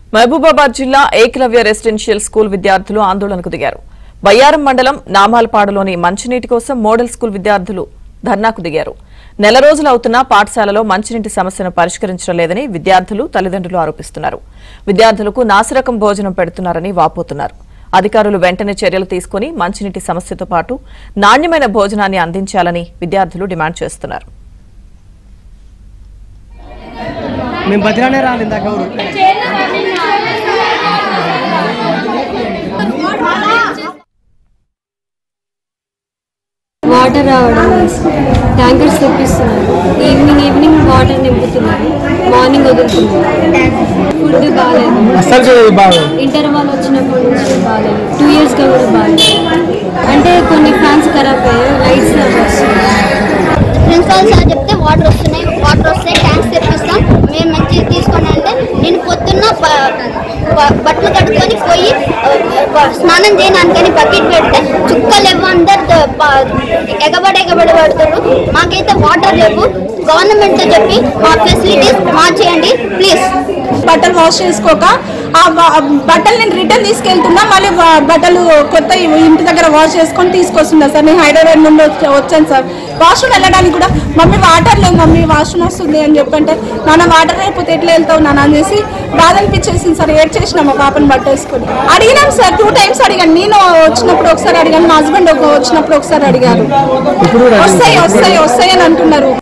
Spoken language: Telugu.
మహబూబాబాద్ జిల్లా ఏకలవ్య రెసిడెన్షియల్ స్కూల్ విద్యార్థులు ఆందోళనకు దిగారు బయ్యారం మండలం నామాలపాడులోని మంచినీటి కోసం మోడల్ స్కూల్ విద్యార్థులు ధర్నాకు దిగారు నెల రోజులు అవుతున్నా పాఠశాలలో మంచినీటి సమస్యను పరిష్కరించడం లేదని విద్యార్థులు తల్లిదండ్రులు ఆరోపిస్తున్నారు విద్యార్థులకు నాసిరకం భోజనం పెడుతున్నారని వాపోతున్నారు అధికారులు వెంటనే చర్యలు తీసుకుని మంచినీటి సమస్యతో పాటు నాణ్యమైన భోజనాన్ని అందించాలని విద్యార్థులు డిమాండ్ చేస్తున్నారు మేము బతిరానే రాలేదు ఇందాక ఎవరు వాటర్ రావడం ట్యాంకర్స్ తెప్పిస్తున్నారు ఈవినింగ్ ఈవినింగ్ వాటర్ నింపుతున్నారు మార్నింగ్ వదులుతున్నారు ఫుడ్ బాగాలేదు అస్సలు చూడదు బాగా ఇంటర్వాల్ వచ్చినప్పటి నుంచి బాగాలేదు టూ ఇయర్స్గా కూడా బాగాలేదు అంటే కొన్ని ఫ్యాన్స్ ఖరాబ్ అయ్యాయి లైట్స్ వస్తున్నాయి ప్రిన్సిపాల్ సార్ చెప్తే వాటర్ వస్తున్నాయి వాటర్ వస్తాయి ట్యాంక్స్ తెప్పిస్తాం మేము మంచిగా తీసుకొని అంటే నేను పొద్దున్న బ- బ- బట్టలు కట్టుకొని పోయి ఆ, బ- స్నానం చేయడానికని బకెట్ పెడితే చుక్కలు లేవు అందరు ద- బ- ఎగబడి ఎగబడి పడుతారు మాకైతే వాటర్ లేవు గవర్నమెంట్ చెప్పి మా ఫెసిలిటీస్ మార్చేయండి ప్లీజ్ బట్టలు వాష్ చేసుకోక ఆ బ- బట్టలు నేను రిటర్న్ తీసుకెళ్తున్నా మళ్ళీ బ- బట్టలు కొత్త ఇంటి దగ్గర వాష్ చేసుకొని తీసుకొస్తున్నా సార్ నేను హైదరాబాద్ నుండి వచ్చా- వచ్చాను సార్ వాష్రూమ్ వెళ్ళడానికి కూడా మమ్మీ వాటర్ లేదు మమ్మీ వాష్రూమ్ వస్తుంది అని చెప్పంటే నాన్న వాటర్ అయిపోతే ఎట్లా వెళ్తావు నాన్న అనేసి బాధ అనిపించేసింది సార్ ఏడ్ చేసిన మా పాపని బట్టేసుకొని అడిగినాం సార్ టూ టైమ్స్ అడిగాను నేను వచ్చినప్పుడు ఒకసారి అడిగాను మా హస్బెండ్ ఒక వచ్చినప్పుడు ఒకసారి అడిగారు వస్తాయి వస్తాయి వస్తాయి అని అంటున్నారు